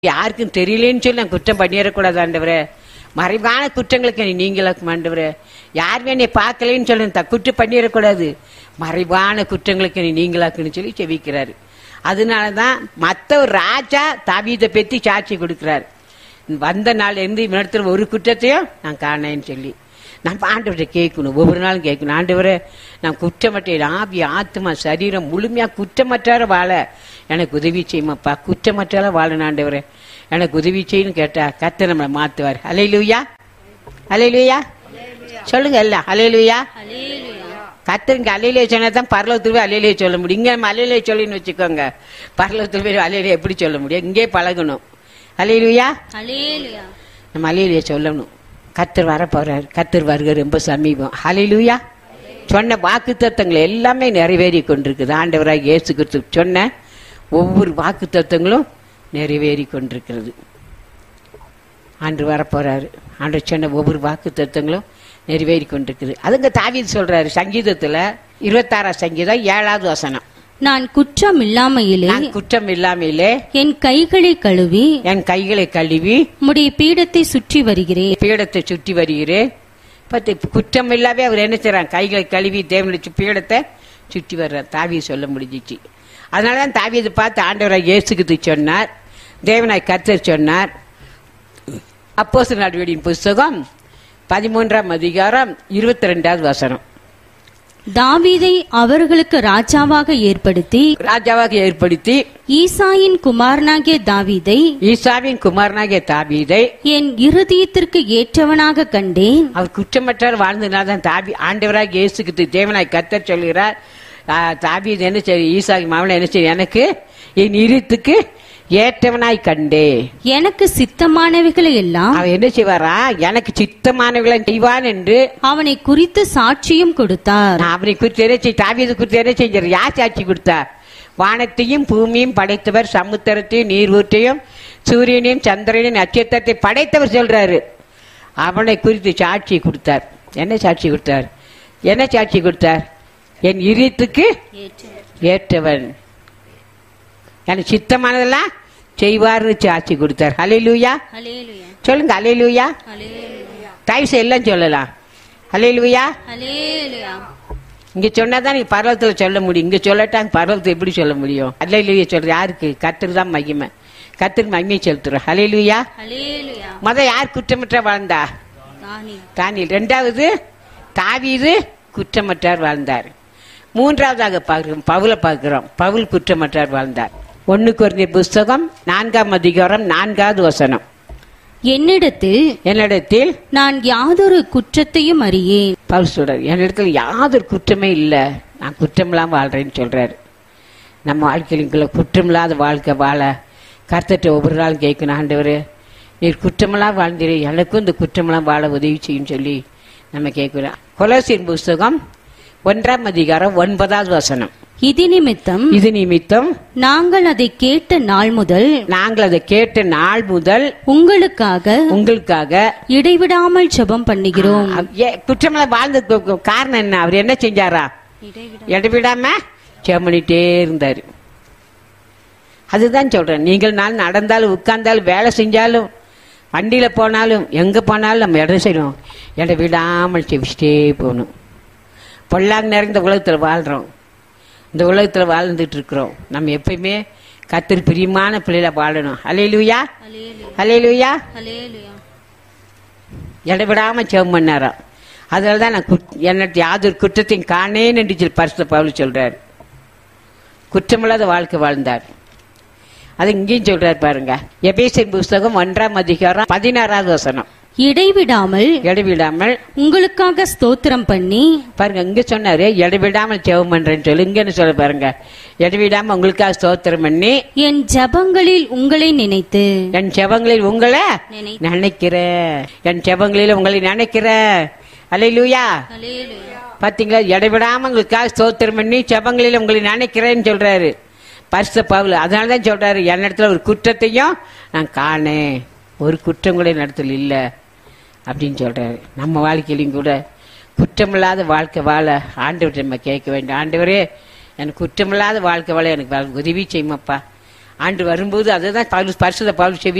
யாருக்கும் தெரியலேன்னு சொல்லி நான் குற்றம் பண்ணிடக்கூடாது ஆண்டவரே மறைவான குற்றங்களுக்கு நீ நீங்களாக்கும் ஆண்டவரே யாருமே என்னை பார்க்கலன்னு சொல்லி த குற்றம் பண்ணிடக்கூடாது மறைவான குற்றங்களுக்கு நீ நீங்களாக்குன்னு சொல்லி செவிக்கிறாரு அதனால தான் மற்ற ஒரு ராஜா தாவீதை பற்றி சாட்சி கொடுக்கிறார் வந்த நாள் இருந்து இடத்துல ஒரு குற்றத்தையும் நான் காணேன்னு சொல்லி நம்ம ஆண்டவர்கிட்ட கேட்கணும் ஒவ்வொரு நாளும் கேட்கணும் ஆண்டவரே நான் குற்றமற்ற ஆவி ஆத்மா சரீரம் முழுமையா குற்றமற்ற வாழ எனக்கு உதவி செய்யுமாப்பா குற்றமற்ற வாழணும் ஆண்டவரே எனக்கு உதவி செய்யணும் கேட்டா கத்த நம்மளை மாத்துவார் அலையிலுயா அலையிலுயா சொல்லுங்க எல்லாம் அலையிலுயா கத்தருங்க அலையிலே சொன்னா தான் பரலோகத்தில் போய் அலையிலே சொல்ல முடியும் இங்க நம்ம அலையிலே சொல்லின்னு வச்சுக்கோங்க பரலோகத்தில் போய் அலையிலே எப்படி சொல்ல முடியும் இங்கே பழகணும் அலையிலுயா ஹalleluya நம்ம அலையிலேயே சொல்லணும் கத்தர் வர போறார் கத்தர் வருக ரொம்ப சமீபம் ஹalleluya சொன்ன வாக்கு தத்தங்கள் எல்லாமே நிறைவேறி கொண்டிருக்குது ஆண்டவராக இயேசு கிறிஸ்து சொன்ன ஒவ்வொரு வாக்கு தத்தங்களும் நிறைவேறி கொண்டிருக்கிறது ஆண்டு வரப்போறாரு ஆண்டு சொன்ன ஒவ்வொரு வாக்கு தத்தங்களும் நிறைவேறி கொண்டிருக்குது அதுங்க தாவீது சொல்றாரு சங்கீதத்துல இருபத்தாறாம் சங்கீதம் ஏழாவது வசனம் நான் குற்றம் இல்லாமையிலே நான் குற்றம் இல்லாமலே என் கைகளை கழுவி என் கைகளை கழுவி உம்முடைய பீடத்தை சுற்றி வருகிறேன் பீடத்தை சுற்றி வருகிறேன் பத்து குற்றம் இல்லாவே அவர் என்ன செய்றார் கைகளை கழுவி தேவனுடைய பீடத்தை சுற்றி வர்றார் தாவி சொல்ல முடிஞ்சிச்சு அதனால தான் தாவியதை பார்த்து ஆண்டவராக இயேசுக்கு சொன்னார் தேவனாய் கர்த்தர் சொன்னார் அப்போஸ் நடவடியின் புஸ்தகம் பதிமூன்றாம் அதிகாரம் இருபத்தி ரெண்டாவது வசனம் தாவீதை அவர்களுக்கு ராஜாவாக ஏற்படுத்தி ராஜாவாக ஏற்படுத்தி ஈசாயின் குமாரனாகிய தாவீதை ஈசாவின் குமாரனாகிய தாவீதை என் இருதயத்திற்கு ஏற்றவனாக கண்டேன் அவர் குற்றமற்றார் வாழ்ந்ததுனால தான் தாபி ஆண்டவராக இயேசுக்கு தேவனாய் கத்தர் சொல்கிறார் தாபி என்ன சரி ஈசாகி மாவன என்ன சரி எனக்கு என் இருத்துக்கு ஏற்றவனாய் கண்டே எனக்கு சித்தமானவைகளை எல்லாம் அவன் என்ன செய்வாரா எனக்கு சித்தமானவர்களை செய்வான் என்று அவனை குறித்து சாட்சியும் கொடுத்தார் நான் அவனை குறித்து என்ன செய் தாவியது குறித்து என்ன செஞ்சார் யார் சாட்சி கொடுத்தார் வானத்தையும் பூமியும் படைத்தவர் சமுத்திரத்தையும் நீர் ஊற்றையும் சூரியனையும் சந்திரனையும் நட்சத்திரத்தை படைத்தவர் சொல்றாரு அவனை குறித்து சாட்சி கொடுத்தார் என்ன சாட்சி கொடுத்தார் என்ன சாட்சி கொடுத்தார் என் இரியத்துக்கு ஏற்றவன் எனக்கு சித்தமானதெல்லாம் செய்வார்னு சாட்சி கொடுத்தார் ஹalleluya சொல்லுங்க ஹalleluya டைப்ஸ் எல்லாம் சொல்லலாம் ஹalleluya இங்க சொன்னாதான் நீங்க பர்வத்துல சொல்ல முடியும் இங்க சொல்லட்டாங்க பர்வத்தை எப்படி சொல்ல முடியும் அல்லையிலுயா சொல்ற யாருக்கு கத்தர் தான் மகிமை கத்தர் மகிமை செலுத்துறோம் ஹalleluya முத யார் குற்றமற்ற வாழ்ந்தா தானியல் ரெண்டாவது தாவீது குற்றமற்றார் வாழ்ந்தார் மூன்றாவதாக பார்க்கிறோம் பவுல பார்க்கிறோம் பவுல் குற்றமற்றார் வாழ்ந்தார் ஒன்னு குறைந்த புஸ்தகம் நான்காம் அதிகாரம் நான்காவது வசனம் என்னிடத்தில் என்னிடத்தில் நான் யாதொரு குற்றத்தையும் அறியேன் பவுல் சொல்றாரு என்னிடத்தில் யாதொரு குற்றமே இல்லை நான் குற்றமில்லாம வாழ்றேன்னு சொல்றாரு நம்ம வாழ்க்கையிலுக்குள்ள குற்றமில்லாத வாழ்க்கை வாழ கர்த்தட்ட ஒவ்வொரு நாளும் கேட்கணும் ஆண்டவர் நீர் குற்றமெல்லாம் வாழ்ந்தீரே எனக்கும் இந்த குற்றமெல்லாம் வாழ உதவி செய்யும் சொல்லி நம்ம கேட்கிறோம் கொலோசியன் புஸ்தகம் ஒன்றாம் அதிகாரம் ஒன்பதாவது வசனம் இது நிமித்தம் இது நிமித்தம் நாங்கள் அதை கேட்ட நாள் முதல் நாங்கள் அதை கேட்ட நாள் முதல் உங்களுக்காக உங்களுக்காக இடைவிடாமல் ஜெபம் பண்ணுகிறோம் ஏ- குற்றமெல்லாம் வாழ்ந்ததுக்கு காரணம் என்ன அவர் என்ன செஞ்சாரா இடைவிடாம ஜெபம் பண்ணிட்டே இருந்தாரு அதுதான் சொல்றேன் நீங்கள் நான் நடந்தாலும் உட்கார்ந்தாலும் வேலை செஞ்சாலும் வண்டியில போனாலும் எங்க போனாலும் நம்ம இடம் செய்யணும் இடம் விடாமல் செவிச்சிட்டே போகணும் பொல்லாங்க நிறைந்த உலகத்துல வாழ்றோம் இந்த உலகத்துல வாழ்ந்துட்டு இருக்கிறோம் நம்ம எப்பயுமே கத்திரி பிரியமான பிள்ளைல வாழணும் அலையிலுயா அலையிலுயா இடைவிடாம ஜெபம் பண்ணாராம் அதனால தான் நான் குட்- என்னட்டு யாதொரு குற்றத்தையும் காணேன் என்று சொல்லி பரிசுத்த பவுல் சொல்றார் குற்றமில்லாத வாழ்க்கை வாழ்ந்தார் அது இங்கேயும் சொல்றார் பாருங்க எபேசியர் புஸ்தகம் ஒன்றாம் அதிகாரம் பதினாறாவது வசனம் இடைவிடாமல் இடைவிடாமல் உங்களுக்காக ஸ்தோத்திரம் பண்ணி பாருங்க இங்க சொன்னாரு இடைவிடாமல் ஜெபம் பண்றேன்னு சொல்லி இங்க என்ன சொல்ல பாருங்க இடைவிடாம உங்களுக்காக ஸ்தோத்திரம் பண்ணி என் ஜெபங்களில் உங்களை நினைத்து என் செவங்களில் உங்களை நினை- நினைக்கிறேன் என் செவங்களில் உங்களை நினைக்கிறேன் அலையிலூயா பாத்தீங்களா இடைவிடாம உங்களுக்காக ஸ்தோத்திரம் பண்ணி செபங்களில் உங்களை நினைக்கிறேன்னு சொல்றாரு பரிசு பவுல் அதனால தான் சொல்றாரு என் இடத்துல ஒரு குற்றத்தையும் நான் காணேன் ஒரு குற்றம் கூட என் இடத்துல இல்லை அப்படின்னு சொல்றாரு நம்ம வாழ்க்கையிலையும் கூட குற்றமில்லாத வாழ்க்கை வாழ ஆண்டவர்கிட்ட நம்ம கேட்க வேண்டும் ஆண்டவரே எனக்கு குற்றமில்லாத வாழ்க்கை வாழ எனக்கு வா- உதவி செய்யுமாப்பா ஆண்டு வரும்போது அதுதான் பவுல் பரிசுத்த பவுல் செவி